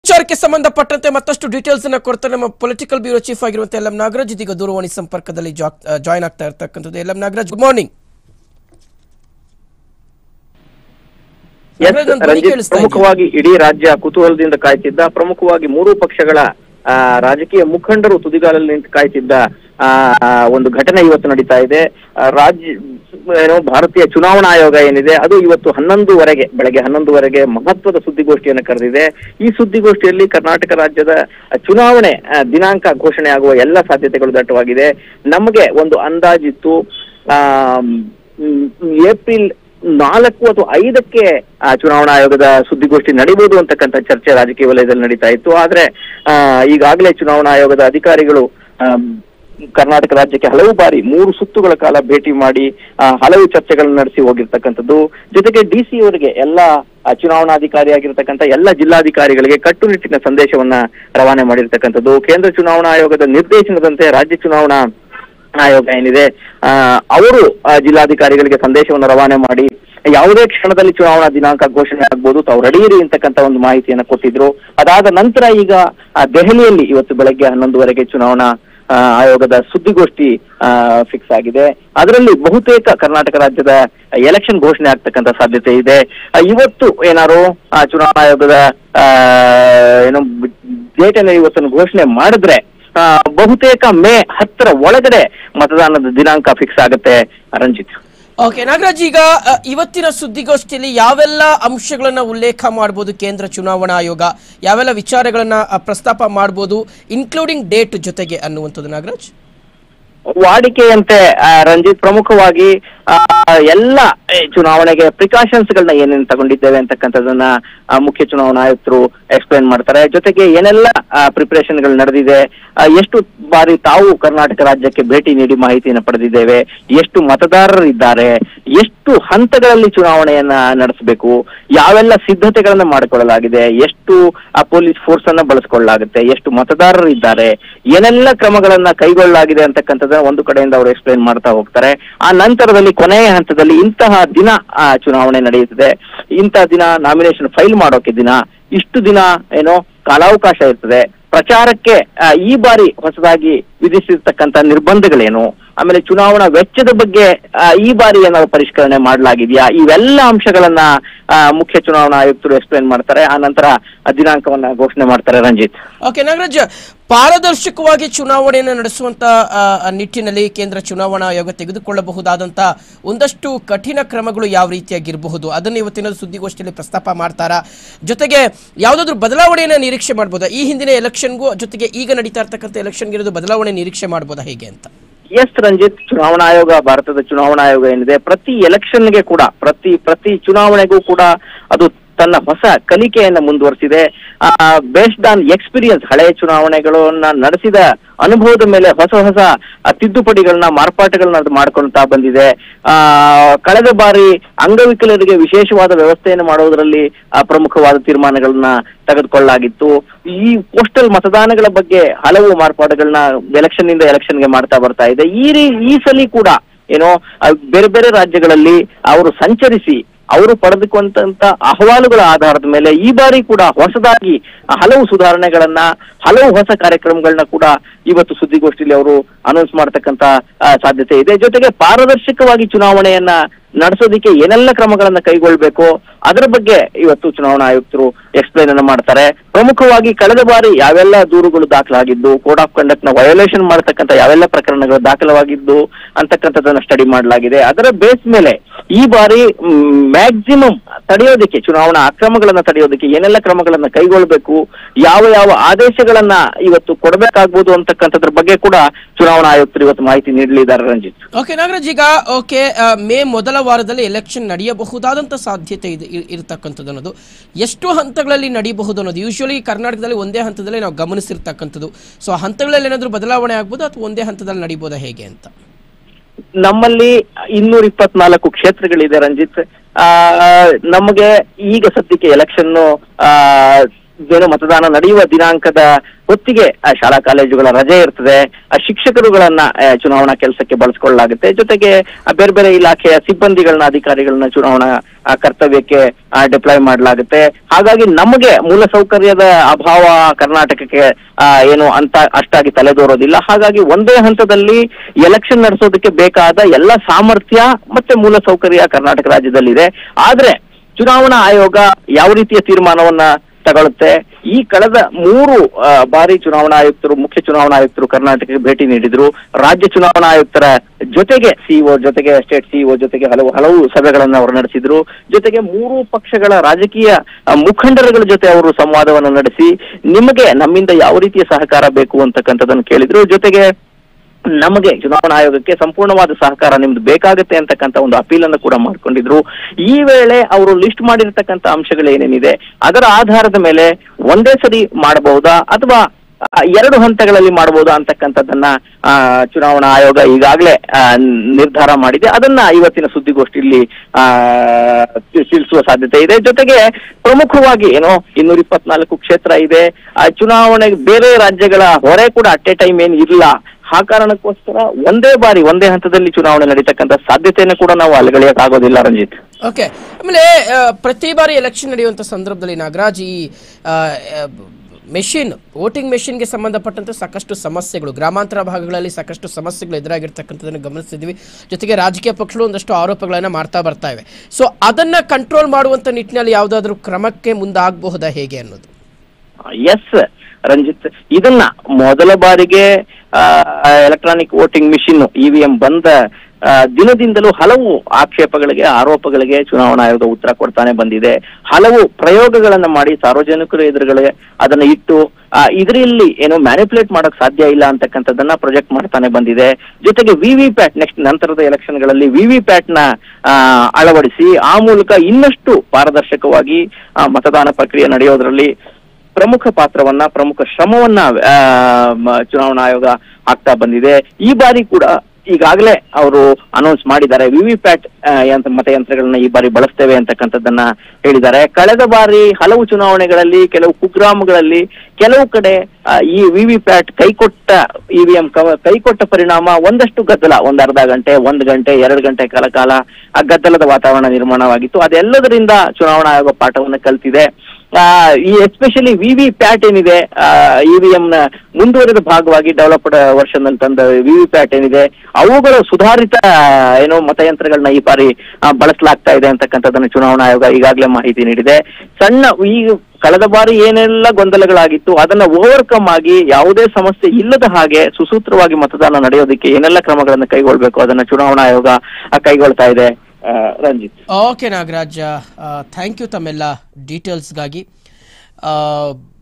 ವಿಚಾರಕ್ಕೆ ಸಂಬಂಧಪಟ್ಟಂತೆ ಮತ್ತಷ್ಟು ಡೀಟೇಲ್ಸ್ ಅನ್ನ ಕೊಡ್ತಾರೆ ನಮ್ಮ ಪೊಲಿಟಿಕಲ್ ಬ್ಯೂರೋ ಚೀಫ್ ಆಗಿರುವಂತಹ ಎಲ್ ಎಂ ನಾಗರಾಜ್ ಇದೀಗ ದೂರವಾಣಿ ಸಂಪರ್ಕದಲ್ಲಿ ಜಾಯ್ನ್ ಆಗ್ತಾ ಇರ್ತಕ್ಕಂಥದ್ದು L M Nagaraj good morning yes Nagaraj, ನನ್ ಧ್ವನಿ ರಂಜಿತ್ ಕೇಳಿಸ್ತಾ ಇದೆಯಾ? ಪ್ರಮುಖವಾಗಿ ಇಡೀ ರಾಜ್ಯ ಕುತೂಹಲದಿಂದ ಕಾಯ್ತಿದ್ದ ಪ್ರಮುಖವಾಗಿ ಮೂರು ಪಕ್ಷಗಳ ಆ, ರಾಜಕೀಯ ಮುಖಂಡರು ತುದಿಗಾಲಲ್ಲಿ ನಿಂತು ಕಾಯ್ತಿದ್ದ ಆ, ಆ, ಒಂದು ಘಟನೆ ಇವತ್ತು ನಡೀತಾ ಇದೆ ಆ, ರಾಜ್ಯ ಏನು ಭಾರತೀಯ ಚುನಾವಣಾ ಆಯೋಗ ಏನಿದೆ ಅದು ಇವತ್ತು ಹನ್ನೊಂದುವರೆಗೆ ಬೆಳಗ್ಗೆ ಹನ್ನೊಂದುವರೆಗೆ ಮಹತ್ವದ ಸುದ್ದಿಗೋಷ್ಠಿಯನ್ನು ಕರೆದಿದೆ ಈ ಸುದ್ದಿಗೋಷ್ಠಿಯಲ್ಲಿ ಕರ್ನಾಟಕ ರಾಜ್ಯದ ಚುನಾವಣೆ ಆ, ದಿನಾಂಕ ಘೋಷಣೆ ಆಗುವ ಎಲ್ಲ ಸಾಧ್ಯತೆಗಳು ದಟ್ಟವಾಗಿದೆ ನಮಗೆ ಒಂದು ಅಂದಾಜಿತ್ತು ಆ, ಮ್, ಏಪ್ರಿಲ್ ನಾಲ್ಕು ಅಥವಾ ಐದಕ್ಕೆ ಆ, ಚುನಾವಣಾ ಆಯೋಗದ ಸುದ್ದಿಗೋಷ್ಠಿ ನಡೀಬಹುದು ಅಂತಕ್ಕಂಥ ಚರ್ಚೆ ರಾಜಕೀಯ ವಲಯದಲ್ಲಿ ನಡೀತಾ ಇತ್ತು ಆದ್ರೆ ಆ, ಈಗಾಗಲೇ ಚುನಾವಣಾ ಆಯೋಗದ ಅಧಿಕಾರಿಗಳು ಆ, ಕರ್ನಾಟಕ ರಾಜ್ಯಕ್ಕೆ ಹಲವು ಬಾರಿ ಮೂರು ಸುತ್ತುಗಳ ಕಾಲ ಭೇಟಿ ಮಾಡಿ ಆ, ಹಲವು ಚರ್ಚೆಗಳನ್ನು ನಡೆಸಿ ಹೋಗಿರ್ತಕ್ಕಂಥದ್ದು ಜೊತೆಗೆ ಡಿ ಸಿ ಅವರಿಗೆ ಎಲ್ಲ ಆ, ಚುನಾವಣಾಧಿಕಾರಿಯಾಗಿರ್ತಕ್ಕಂಥ ಎಲ್ಲ ಜಿಲ್ಲಾಧಿಕಾರಿಗಳಿಗೆ ಕಟ್ಟುನಿಟ್ಟಿನ ಸಂದೇಶವನ್ನ ರವಾನೆ ಮಾಡಿರ್ತಕ್ಕಂಥದ್ದು ಕೇಂದ್ರ ಚುನಾವಣಾ ಆಯೋಗದ ನಿರ್ದೇಶನದಂತೆ ರಾಜ್ಯ ಚುನಾವಣಾ ಆಯೋಗ ಏನಿದೆ ಆ, ಅವರು ಆ, ಜಿಲ್ಲಾಧಿಕಾರಿಗಳಿಗೆ ಸಂದೇಶವನ್ನು ರವಾನೆ ಮಾಡಿ ಯಾವುದೇ ಕ್ಷಣದಲ್ಲಿ ಚುನಾವಣಾ ದಿನಾಂಕ ಘೋಷಣೆ ಆಗ್ಬೋದು ತಾವು ರೆಡಿ ಇರಿ ಅಂತಕ್ಕಂಥ ಒಂದು ಮಾಹಿತಿಯನ್ನು ಕೊಟ್ಟಿದ್ರು ಅದಾದ ನಂತರ ಈಗ ಆ, ದೆಹಲಿಯಲ್ಲಿ ಇವತ್ತು ಬೆಳಗ್ಗೆ ಹನ್ನೊಂದುವರೆಗೆ ಚುನಾವಣಾ ಆ, ಆಯೋಗದ ಸುದ್ದಿಗೋಷ್ಠಿ ಫಿಕ್ಸ್ ಆಗಿದೆ ಅದರಲ್ಲಿ ಬಹುತೇಕ ಕರ್ನಾಟಕ ರಾಜ್ಯದ ಎಲೆಕ್ಷನ್ ಘೋಷಣೆ ಆಗ್ತಕ್ಕಂಥ ಸಾಧ್ಯತೆ ಇದೆ ಆ, ಇವತ್ತು ಏನಾರು ಆ, ಚುನಾವಣಾ ಆಯೋಗದ ಆ, ಏನು ಡೇಟ್ ಅನ್ನು ಇವತ್ತನ್ನು ಘೋಷಣೆ ಮಾಡಿದ್ರೆ ಆ, ಬಹುತೇಕ ಮೇ ಹತ್ತರ ಒಳಗಡೆ ಮತದಾನದ ದಿನಾಂಕ ಫಿಕ್ಸ್ ಆಗುತ್ತೆ ರಂಜಿತ್ ಓಕೆ ನಾಗರಾಜ್ ಈಗ ಅ, ಇವತ್ತಿನ ಸುದ್ದಿಗೋಷ್ಠಿಯಲ್ಲಿ ಯಾವೆಲ್ಲ ಅಂಶಗಳನ್ನ ಉಲ್ಲೇಖ ಮಾಡಬಹುದು ಕೇಂದ್ರ ಚುನಾವಣಾ ಆಯೋಗ ಯಾವೆಲ್ಲ ವಿಚಾರಗಳನ್ನ ಅ, ಪ್ರಸ್ತಾಪ ಮಾಡಬಹುದು ಇನ್ಕ್ಲೂಡಿಂಗ್ ಡೇಟ್ ಜೊತೆಗೆ ಅನ್ನುವಂಥದ್ದು ನಾಗರಾಜ್ ವಾಡಿಕೆಯಂತೆ ಆ, ರಂಜಿತ್ ಪ್ರಮುಖವಾಗಿ ಆ, ಎಲ್ಲ ಏ, ಚುನಾವಣೆಗೆ ಪ್ರಿಕಾಷನ್ಸ್ ಗಳನ್ನ ಏನೇನು ತಗೊಂಡಿದ್ದೇವೆ ಅಂತಕ್ಕಂಥದ್ದನ್ನ ಆ, ಮುಖ್ಯ ಚುನಾವಣಾ ಆಯುಕ್ತರು ಎಕ್ಸ್ಪ್ಲೈನ್ ಮಾಡ್ತಾರೆ ಜೊತೆಗೆ ಏನೆಲ್ಲ ಪ್ರಿಪರೇಷನ್ ಗಳು ನಡೆದಿದೆ ಆ, ಎಷ್ಟು ಬಾರಿ ತಾವು ಕರ್ನಾಟಕ ರಾಜ್ಯಕ್ಕೆ ಭೇಟಿ ನೀಡಿ ಮಾಹಿತಿಯನ್ನು ಪಡೆದಿದ್ದೇವೆ ಎಷ್ಟು ಮತದಾರರಿದ್ದಾರೆ ಎಷ್ಟು ಹಂತಗಳಲ್ಲಿ ಚುನಾವಣೆಯನ್ನ ನಡೆಸಬೇಕು ಯಾವೆಲ್ಲ ಸಿದ್ಧತೆಗಳನ್ನ ಮಾಡಿಕೊಳ್ಳಲಾಗಿದೆ ಎಷ್ಟು ಆ ಪೊಲೀಸ್ ಫೋರ್ಸ್ ಅನ್ನ ಬಳಸಿಕೊಳ್ಳಲಾಗುತ್ತೆ ಎಷ್ಟು ಮತದಾರರು ಇದ್ದಾರೆ ಏನೆಲ್ಲ ಕ್ರಮಗಳನ್ನ ಕೈಗೊಳ್ಳಲಾಗಿದೆ ಅಂತಕ್ಕಂಥದ್ದನ್ನ ಒಂದು ಕಡೆಯಿಂದ ಅವರು ಎಕ್ಸ್ಪ್ಲೈನ್ ಮಾಡ್ತಾ ಹೋಗ್ತಾರೆ ಆ ನಂತರದಲ್ಲಿ ಕೊನೆಯ ಹಂತದಲ್ಲಿ ಇಂತಹ ದಿನ ಆ, ಚುನಾವಣೆ ನಡೆಯುತ್ತದೆ ಇಂತಹ ದಿನ ನಾಮಿನೇಷನ್ ಫೈಲ್ ಮಾಡೋಕೆ ದಿನ ಇಷ್ಟು ದಿನ ಏನೋ ಕಾಲಾವಕಾಶ ಇರ್ತದೆ ಪ್ರಚಾರಕ್ಕೆ ಆ, ಈ ಬಾರಿ ಹೊಸದಾಗಿ ವಿಧಿಸಿರ್ತಕ್ಕಂಥ ನಿರ್ಬಂಧಗಳೇನು ಆಮೇಲೆ ಚುನಾವಣಾ ವೆಚ್ಚದ ಬಗ್ಗೆ ಆ, ಈ ಬಾರಿ ಏನಾದ್ರು ಪರಿಷ್ಕರಣೆ ಮಾಡಲಾಗಿದೆಯಾ ಇವೆಲ್ಲ ಅಂಶಗಳನ್ನ ಆ, ಮುಖ್ಯ ಚುನಾವಣಾ ಆಯುಕ್ತರು ಎಕ್ಸ್ಪ್ಲೈನ್ ಮಾಡ್ತಾರೆ ಆ ನಂತರ ಆ ದಿನಾಂಕವನ್ನ ಘೋಷಣೆ ಮಾಡ್ತಾರೆ ರಂಜಿತ್ ಓಕೆ ನಾಗರಾಜ್ ಪಾರದರ್ಶಕವಾಗಿ ಚುನಾವಣೆಯನ್ನು ನಡೆಸುವಂತ ಆ, ಆ ನಿಟ್ಟಿನಲ್ಲಿ ಕೇಂದ್ರ ಚುನಾವಣಾ ಆಯೋಗ ತೆಗೆದುಕೊಳ್ಳಬಹುದಾದಂತ ಒಂದಷ್ಟು ಕಠಿಣ ಕ್ರಮಗಳು ಯಾವ ರೀತಿಯಾಗಿರಬಹುದು ಅದನ್ನು ಇವತ್ತಿನ ಸುದ್ದಿಗೋಷ್ಠಿಯಲ್ಲಿ ಪ್ರಸ್ತಾಪ ಮಾಡ್ತಾರಾ ಜೊತೆಗೆ ಯಾವುದಾದ್ರೂ ಬದಲಾವಣೆಯನ್ನು ನಿರೀಕ್ಷೆ ಮಾಡ್ಬೋದಾ ಈ ಹಿಂದಿನ ಎಲೆಕ್ಷನ್ಗೂ ಜೊತೆಗೆ ಈಗ ನಡೀತಾ ಇರ್ತಕ್ಕಂಥ ಎಲೆಕ್ಷನ್ಗೆ ಇರೋದು ಬದಲಾವಣೆ ನಿರೀಕ್ಷೆ ಮಾಡ್ಬೋದಾ ಹೇಗೆ ಅಂತ ಎಸ್ ರಂಜಿತ್ ಚುನಾವಣಾ ಆಯೋಗ ಭಾರತದ ಚುನಾವಣಾ ಆಯೋಗ ಏನಿದೆ ಪ್ರತಿ ಎಲೆಕ್ಷನ್ಗೆ ಕೂಡ ಪ್ರತಿ ಪ್ರತಿ ಚುನಾವಣೆಗೂ ಕೂಡ ಅದು ತನ್ನ ಹೊಸ ಕಲಿಕೆಯನ್ನ ಮುಂದುವರಿಸಿದೆ ಬೇಸ್ಡ್ ಆನ್ ಎಕ್ಸ್ಪೀರಿಯನ್ಸ್ ಹಳೆಯ ಚುನಾವಣೆಗಳನ್ನ ನಡೆಸಿದ ಅನುಭವದ ಮೇಲೆ ಹೊಸ ಹೊಸ ಆ, ತಿದ್ದುಪಡಿಗಳನ್ನ ಮಾರ್ಪಾಟುಗಳನ್ನ ಅದು ಮಾಡ್ಕೊಳ್ತಾ ಬಂದಿದೆ ಆ ಕಳೆದ ಬಾರಿ ಅಂಗವಿಕಲರಿಗೆ ವಿಶೇಷವಾದ ವ್ಯವಸ್ಥೆಯನ್ನು ಮಾಡುವುದರಲ್ಲಿ ಆ, ಪ್ರಮುಖವಾದ ತೀರ್ಮಾನಗಳನ್ನ ತೆಗೆದುಕೊಳ್ಳಲಾಗಿತ್ತು ಈ ಪೋಸ್ಟಲ್ ಮತದಾನಗಳ ಬಗ್ಗೆ ಹಲವು ಮಾರ್ಪಾಡುಗಳನ್ನ ಎಲೆಕ್ಷನ್ ನಿಂದ ಎಲೆಕ್ಷನ್ಗೆ ಮಾಡ್ತಾ ಬರ್ತಾ ಇದೆ ಈ ರೀ ಈ ಸಲ ಕೂಡ ಏನೋ ಆ, ಬೇರೆ ಬೇರೆ ರಾಜ್ಯಗಳಲ್ಲಿ ಅವರು ಸಂಚರಿಸಿ ಅವರು ಪಡೆದುಕೊಂಡಂತ ಅಹವಾಲುಗಳ ಆಧಾರದ ಮೇಲೆ ಈ ಬಾರಿ ಕೂಡ ಹೊಸದಾಗಿ ಹಲವು ಸುಧಾರಣೆಗಳನ್ನ ಹಲವು ಹೊಸ ಕಾರ್ಯಕ್ರಮಗಳನ್ನ ಕೂಡ ಇವತ್ತು ಸುದ್ದಿಗೋಷ್ಠಿಯಲ್ಲಿ ಅವರು ಅನೌನ್ಸ್ ಮಾಡ್ತಕ್ಕಂತ ಆ, ಸಾಧ್ಯತೆ ಇದೆ ಜೊತೆಗೆ ಪಾರದರ್ಶಕವಾಗಿ ಚುನಾವಣೆಯನ್ನ ನಡೆಸೋದಿಕ್ಕೆ ಏನೆಲ್ಲ ಕ್ರಮಗಳನ್ನ ಕೈಗೊಳ್ಬೇಕು ಅದರ ಬಗ್ಗೆ ಇವತ್ತು ಚುನಾವಣಾ ಆಯುಕ್ತರು ಎಕ್ಸ್ಪ್ಲೈನ್ ಅನ್ನ ಮಾಡ್ತಾರೆ ಪ್ರಮುಖವಾಗಿ ಕಳೆದ ಬಾರಿ ಯಾವೆಲ್ಲ ದೂರುಗಳು ದಾಖಲಾಗಿದ್ದು ಕೋಡ್ ಆಫ್ ಕಂಡಕ್ಟ್ ನ ವಯೋಲೇಷನ್ ಮಾಡತಕ್ಕಂತ ಯಾವೆಲ್ಲ ಪ್ರಕರಣಗಳು ದಾಖಲವಾಗಿದ್ದು ಅಂತಕ್ಕಂಥದ್ದನ್ನ ಸ್ಟಡಿ ಮಾಡಲಾಗಿದೆ ಅದರ ಬೇಸ್ ಮೇಲೆ ಈ ಬಾರಿ ಮ್ಯಾಕ್ಸಿಮಮ್ ತಡೆಯೋದಕ್ಕೆ ಚುನಾವಣಾ ಅಕ್ರಮಗಳನ್ನ ತಡೆಯೋದಕ್ಕೆ ಏನೆಲ್ಲ ಕ್ರಮಗಳನ್ನ ಕೈಗೊಳ್ಳಬೇಕು ಯಾವ ಯಾವ ಆದೇಶಗಳನ್ನ ಇವತ್ತು ಕೊಡಬೇಕಾಗ್ಬೋದು ಅಂತಕ್ಕಂಥದ್ರ ಬಗ್ಗೆ ಕೂಡ ಚುನಾವಣಾ ಆಯುಕ್ತರು ಇವತ್ತು ಮಾಹಿತಿ ನೀಡಲಿದ್ದಾರೆ ರಂಜಿತ್ ಓಕೆ ನಾಗರಾಜ್ ಈಗ ಓಕೆ ಆ, ಮೇ ಮೊದಲ ವಾರದಲ್ಲಿ ಎಲೆಕ್ಷನ್ ನಡೆಯಬಹುದಾದಂತ ಸಾಧ್ಯತೆ ಇದೆ ಇರ್- ಇರ್ತಕ್ಕಂಥದ್ದು ಅನ್ನೋದು ಎಷ್ಟು ಹಂತಗಳಲ್ಲಿ ನಡೀಬಹುದು ಅನ್ನೋದು ಯೂಶುವಲಿ ಕರ್ನಾಟಕದಲ್ಲಿ ಒಂದೇ ಹಂತದಲ್ಲಿ ನಾವು ಗಮನಿಸಿರ್ತಕ್ಕಂಥದ್ದು ಸೊ ಹಂತಗಳಲ್ಲಿ ಏನಾದರೂ ಬದಲಾವಣೆ ಆಗ್ಬೋದು ಅಥವಾ ಒಂದೇ ಹಂತದಲ್ಲಿ ನಡೀಬೋದಾ ಹೇಗೆ ಅಂತ ನಮ್ಮಲ್ಲಿ ಇನ್ನೂರ ಇಪ್ಪತ್ನಾಲ್ಕು ಕ್ಷೇತ್ರಗಳಿದೆ ರಂಜಿತ್ ಆ ನಮಗೆ ಈಗ ಸದ್ಯಕ್ಕೆ ಎಲೆಕ್ಷನ್ ಏನು ಮತದಾನ ನಡೆಯುವ ದಿನಾಂಕದ ಹೊತ್ತಿಗೆ ಆ, ಶಾಲಾ ಕಾಲೇಜುಗಳ ರಜೆ ಇರ್ತದೆ ಆ ಶಿಕ್ಷಕರುಗಳನ್ನ ಆ, ಚುನಾವಣಾ ಕೆಲಸಕ್ಕೆ ಬಳಸ್ಕೊಳ್ಳಲಾಗುತ್ತೆ ಜೊತೆಗೆ ಆ, ಬೇರೆ ಬೇರೆ ಇಲಾಖೆಯ ಸಿಬ್ಬಂದಿಗಳನ್ನ ಅಧಿಕಾರಿಗಳನ್ನ ಚುನಾವಣಾ ಆ, ಕರ್ತವ್ಯಕ್ಕೆ ಡಿಪ್ಲಾಯ್ ಮಾಡಲಾಗುತ್ತೆ ಹಾಗಾಗಿ ನಮಗೆ ಮೂಲಸೌಕರ್ಯದ ಅಭಾವ ಕರ್ನಾಟಕಕ್ಕೆ ಆ, ಏನು ಅಂತ ಅಷ್ಟಾಗಿ ತಲೆದೋರೋದಿಲ್ಲ ಹಾಗಾಗಿ ಒಂದೇ ಹಂತದಲ್ಲಿ ಎಲೆಕ್ಷನ್ ನಡೆಸೋದಕ್ಕೆ ಬೇಕಾದ ಎಲ್ಲ ಸಾಮರ್ಥ್ಯ ಮತ್ತೆ ಮೂಲಸೌಕರ್ಯ ಕರ್ನಾಟಕ ರಾಜ್ಯದಲ್ಲಿದೆ ಆದ್ರೆ ಚುನಾವಣಾ ಆಯೋಗ ಯಾವ ರೀತಿಯ ತೀರ್ಮಾನವನ್ನ ತಗೊಳುತ್ತೆ ಈ ಕಳೆದ ಮೂರು ಆ, ಬಾರಿ ಚುನಾವಣಾ ಆಯುಕ್ತರು ಮುಖ್ಯ ಚುನಾವಣಾ ಆಯುಕ್ತರು ಕರ್ನಾಟಕಕ್ಕೆ ಭೇಟಿ ನೀಡಿದ್ರು ರಾಜ್ಯ ಚುನಾವಣಾ ಆಯುಕ್ತರ ಜೊತೆಗೆ ಸಿಇಒ ಜೊತೆಗೆ ಸ್ಟೇಟ್ ಸಿಇಒ ಜೊತೆಗೆ ಹಲವು ಹಲವು ಸಭೆಗಳನ್ನ ಅವರು ನಡೆಸಿದ್ರು ಜೊತೆಗೆ ಮೂರು ಪಕ್ಷಗಳ ರಾಜಕೀಯ ಆ, ಮುಖಂಡರುಗಳ ಜೊತೆ ಅವರು ಸಂವಾದವನ್ನು ನಡೆಸಿ ನಿಮಗೆ ನಮ್ಮಿಂದ ಯಾವ ರೀತಿಯ ಸಹಕಾರ ಬೇಕು ಅಂತಕ್ಕಂಥದ್ದನ್ನು ಕೇಳಿದ್ರು ಜೊತೆಗೆ ನಮಗೆ ಚುನಾವಣಾ ಆಯೋಗಕ್ಕೆ ಸಂಪೂರ್ಣವಾದ ಸಹಕಾರ ನಿಮ್ದು ಬೇಕಾಗುತ್ತೆ ಅಂತಕ್ಕಂಥ ಒಂದು ಅಪೀಲ್ ಅನ್ನು ಕೂಡ ಮಾಡ್ಕೊಂಡಿದ್ರು ಈ ವೇಳೆ ಅವರು ಲಿಸ್ಟ್ ಮಾಡಿರ್ತಕ್ಕಂಥ ಅಂಶಗಳು ಏನೇನಿದೆ ಅದರ ಆಧಾರದ ಮೇಲೆ ಒಂದೇ ಸರಿ ಮಾಡಬಹುದಾ ಅಥವಾ ಆ, ಎರಡು ಹಂತಗಳಲ್ಲಿ ಮಾಡಬಹುದಾ ಅಂತಕ್ಕಂಥದ್ದನ್ನ ಆ, ಚುನಾವಣಾ ಆಯೋಗ ಈಗಾಗಲೇ ಆ, ನಿರ್ಧಾರ ಮಾಡಿದೆ ಅದನ್ನ ಇವತ್ತಿನ ಸುದ್ದಿಗೋಷ್ಠಿಯಲ್ಲಿ ಆ, ತಿ- ತಿಳಿಸುವ ಸಾಧ್ಯತೆ ಇದೆ ಜೊತೆಗೆ ಪ್ರಮುಖವಾಗಿ ಏನೋ ಇನ್ನೂರ ಇಪ್ಪತ್ನಾಲ್ಕು ಕ್ಷೇತ್ರ ಇದೆ ಆ ಚುನಾವಣೆಗೆ ಬೇರೆ ರಾಜ್ಯಗಳ ಹೊರೆ ಕೂಡ ಅಟ್ ಎ ಟೈಮ್ ಏನು ಇಲ್ಲ ಆ ಕಾರಣಕ್ಕೋಸ್ಕರ ಒಂದೇ ಬಾರಿ ಒಂದೇ ಹಂತದಲ್ಲಿ ಚುನಾವಣೆ ನಡೀತಕ್ಕಂಥ ಸಾಧ್ಯತೆಯನ್ನು ಕೂಡ ನಾವು ಅಲಗಲಿಯಕ್ ಆಗೋದಿಲ್ಲ ರಂಜಿತ್ ಓಕೆ ಆಮೇಲೆ ಆ, ಪ್ರತಿ ಬಾರಿ ಎಲೆಕ್ಷನ್ ನಡೆಯುವಂಥ ಸಂದರ್ಭದಲ್ಲಿ ನಾಗರಾಜ್ ಈ ಮೆಷಿನ್ ವೋಟಿಂಗ್ ಮೆಷಿನ್ಗೆ ಸಂಬಂಧಪಟ್ಟಂತೆ ಸಾಕಷ್ಟು ಸಮಸ್ಯೆಗಳು ಗ್ರಾಮಾಂತರ ಭಾಗಗಳಲ್ಲಿ ಸಾಕಷ್ಟು ಸಮಸ್ಯೆಗಳು ಎದುರಾಗಿರ್ತಕ್ಕಂಥದ್ದನ್ನು ಗಮನಿಸ್ತಿದ್ವಿ ಜೊತೆಗೆ ರಾಜಕೀಯ ಪಕ್ಷಗಳು ಒಂದಷ್ಟು ಆರೋಪಗಳನ್ನು ಮಾಡ್ತಾ ಬರ್ತಾ ಇವೆ ಸೊ ಅದನ್ನ ಕಂಟ್ರೋಲ್ ಮಾಡುವಂಥ ನಿಟ್ಟಿನಲ್ಲಿ ಯಾವುದಾದ್ರೂ ಕ್ರಮಕ್ಕೆ ಮುಂದಾಗಬಹುದಾ ಹೇಗೆ ಅನ್ನೋದು ಎಸ್ ರಂಜಿತ್ ಇದನ್ನ ಮೊದಲ ಬಾರಿಗೆ ಎಲೆಕ್ಟ್ರಾನಿಕ್ ವೋಟಿಂಗ್ ಮಿಷಿನ್ ಇವಿಎಂ ಬಂದ ಆ, ದಿನದಿಂದಲೂ ಹಲವು ಆಕ್ಷೇಪಗಳಿಗೆ ಆರೋಪಗಳಿಗೆ ಚುನಾವಣಾ ಆಯೋಗ ಉತ್ತರ ಕೊಡ್ತಾನೆ ಬಂದಿದೆ ಹಲವು ಪ್ರಯೋಗಗಳನ್ನ ಮಾಡಿ ಸಾರ್ವಜನಿಕರ ಎದುರುಗಳಿಗೆ ಅದನ್ನ ಇಟ್ಟು ಆ, ಇದರಲ್ಲಿ ಏನು ಮ್ಯಾನಿಪುಲೇಟ್ ಮಾಡಕ್ ಸಾಧ್ಯ ಇಲ್ಲ ಅಂತಕ್ಕಂಥದ್ದನ್ನ ಪ್ರೊಜೆಕ್ಟ್ ಮಾಡ್ತಾನೆ ಬಂದಿದೆ ಜೊತೆಗೆ ವಿ ವಿ ಪ್ಯಾಟ್ ನೆಕ್ಸ್ಟ್ ನಂತರದ ಎಲೆಕ್ಷನ್ಗಳಲ್ಲಿ ವಿ ವಿ ಪ್ಯಾಟ್ ನ ಆ, ಅಳವಡಿಸಿ ಆ ಮೂಲಕ ಇನ್ನಷ್ಟು ಪಾರದರ್ಶಕವಾಗಿ ಆ, ಮತದಾನ ಪ್ರಕ್ರಿಯೆ ನಡೆಯೋದ್ರಲ್ಲಿ ಪ್ರಮುಖ ಪಾತ್ರವನ್ನ ಪ್ರಮುಖ ಶ್ರಮವನ್ನ ಆ, ಮ- ಚುನಾವಣಾ ಆಯೋಗ ಆಗ್ತಾ ಬಂದಿದೆ ಈ ಬಾರಿ ಕೂಡ ಈಗಾಗಲೇ ಅವರು ಅನೌನ್ಸ್ ಮಾಡಿದ್ದಾರೆ ವಿವಿ ಪ್ಯಾಟ್ ಯಂತ್ರ ಮತಯಂತ್ರಗಳನ್ನ ಈ ಬಾರಿ ಬಳಸ್ತೇವೆ ಅಂತಕ್ಕಂಥದ್ದನ್ನ ಹೇಳಿದ್ದಾರೆ ಕಳೆದ ಬಾರಿ ಹಲವು ಚುನಾವಣೆಗಳಲ್ಲಿ ಕೆಲವು ಕುಗ್ರಾಮಗಳಲ್ಲಿ ಕೆಲವು ಕಡೆ ಆ, ಈ ವಿವಿ ಪ್ಯಾಟ್ ಕೈಕೊಟ್ಟ ಇವಿಎಂ ಕೈಕೊಟ್ಟ ಪರಿಣಾಮ ಒಂದಷ್ಟು ಗದ್ದಲ ಒಂದ್ ಅರ್ಧ ಗಂಟೆ ಒಂದು ಗಂಟೆ ಎರಡು ಗಂಟೆ ಕಾಲ ಕಾಲ ಆ ಗದ್ದಲದ ವಾತಾವರಣ ನಿರ್ಮಾಣವಾಗಿತ್ತು ಅದೆಲ್ಲದರಿಂದ ಚುನಾವಣಾ ಆಯೋಗ ಪಾಠವನ್ನು ಕಲ್ತಿದೆ ಆ, ಈ ಎಸ್ಪೆಷಲಿ ವಿ ವಿ ಪ್ಯಾಟ್ ಏನಿದೆ ಇವಿಎಂ ನ ಮುಂದುವರೆದ ಭಾಗವಾಗಿ ಡೆವಲಪ್ಡ್ ವರ್ಷನ್ ಅಲ್ಲಿ ತಂದ ವಿ ವಿ ಪ್ಯಾಟ್ ಏನಿದೆ ಅವುಗಳ ಸುಧಾರಿತ ಆ, ಏನೋ ಮತಯಂತ್ರಗಳನ್ನ ಈ ಬಾರಿ ಆ, ಬಳಸಲಾಗ್ತಾ ಇದೆ ಅಂತಕ್ಕಂಥದ್ದನ್ನು ಚುನಾವಣಾ ಆಯೋಗ ಈಗಾಗಲೇ ಮಾಹಿತಿ ನೀಡಿದೆ ಸಣ್ಣ ಈ ಕಳೆದ ಬಾರಿ ಏನೆಲ್ಲ ಗೊಂದಲಗಳಾಗಿತ್ತು ಅದನ್ನ ಓವರ್ಕಮ್ ಆಗಿ ಯಾವುದೇ ಸಮಸ್ಯೆ ಇಲ್ಲದ ಹಾಗೆ ಸುಸೂತ್ರವಾಗಿ ಮತದಾನ ನಡೆಯೋದಕ್ಕೆ ಏನೆಲ್ಲ ಕ್ರಮಗಳನ್ನು ಕೈಗೊಳ್ಬೇಕು ಅದನ್ನ ಚುನಾವಣಾ ಆಯೋಗ ಆ, ಕೈಗೊಳ್ತಾ ಇದೆ ಆ, Ranjith okay Nagaraj thank you ತಮ್ಮೆಲ್ಲ ಡೀಟೇಲ್ಸ್ಗಾಗಿ